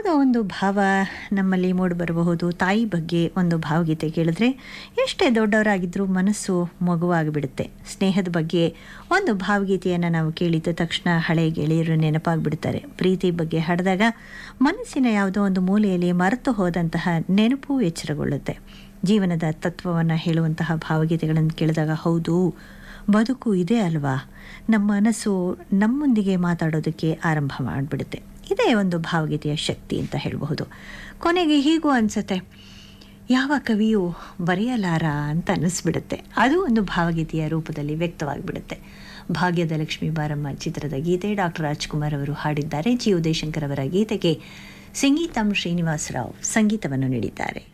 ಯಾವುದೋ ಒಂದು ಭಾವ ನಮ್ಮಲ್ಲಿ ಮೂಡಿಬರಬಹುದು ತಾಯಿ ಬಗ್ಗೆ ಒಂದು ಭಾವಗೀತೆ ಕೇಳಿದ್ರೆ ಎಷ್ಟೇ ದೊಡ್ಡವರಾಗಿದ್ದರೂ ಮನಸ್ಸು ಮಗುವಾಗಿಬಿಡುತ್ತೆ ಸ್ನೇಹದ ಬಗ್ಗೆ ಒಂದು ಭಾವಗೀತೆಯನ್ನು ನಾವು ಕೇಳಿದ ತಕ್ಷಣ ಹಳೆ ಗೆಳೆಯರು ನೆನಪಾಗ್ಬಿಡ್ತಾರೆ ಪ್ರೀತಿ ಬಗ್ಗೆ ಹಾಡಿದಾಗ ಮನಸ್ಸಿನ ಯಾವುದೋ ಒಂದು ಮೂಲೆಯಲ್ಲಿ ಮರೆತು ಹೋದಂತಹ ನೆನಪು ಎಚ್ಚರಗೊಳ್ಳುತ್ತೆ ಜೀವನದ ತತ್ವವನ್ನು ಹೇಳುವಂತಹ ಭಾವಗೀತೆಗಳನ್ನು ಕೇಳಿದಾಗ ಹೌದು ಬದುಕು ಇದೆ ಅಲ್ವಾ ನಮ್ಮ ಮನಸ್ಸು ನಮ್ಮೊಂದಿಗೆ ಮಾತಾಡೋದಕ್ಕೆ ಆರಂಭ ಮಾಡಿಬಿಡುತ್ತೆ ಇದೇ ಒಂದು ಭಾವಗೀತೆಯ ಶಕ್ತಿ ಅಂತ ಹೇಳಬಹುದು ಕೊನೆಗೆ ಹೀಗೂ ಅನಿಸುತ್ತೆ ಯಾವ ಕವಿಯು ಬರೆಯಲಾರ ಅಂತ ಅನ್ನಿಸ್ಬಿಡುತ್ತೆ ಅದು ಒಂದು ಭಾವಗೀತೆಯ ರೂಪದಲ್ಲಿ ವ್ಯಕ್ತವಾಗಿಬಿಡುತ್ತೆ ಭಾಗ್ಯದ ಲಕ್ಷ್ಮೀ ಬಾರಮ್ಮ ಚಿತ್ರದ ಗೀತೆ ಡಾಕ್ಟರ್ ರಾಜ್ಕುಮಾರ್ ಅವರು ಹಾಡಿದ್ದಾರೆ ಜಿ ಉದಯಶಂಕರ್ ಅವರ ಗೀತೆಗೆ ಸಂಗೀತಂ ಶ್ರೀನಿವಾಸರಾವ್ ಸಂಗೀತವನ್ನು ನೀಡಿದ್ದಾರೆ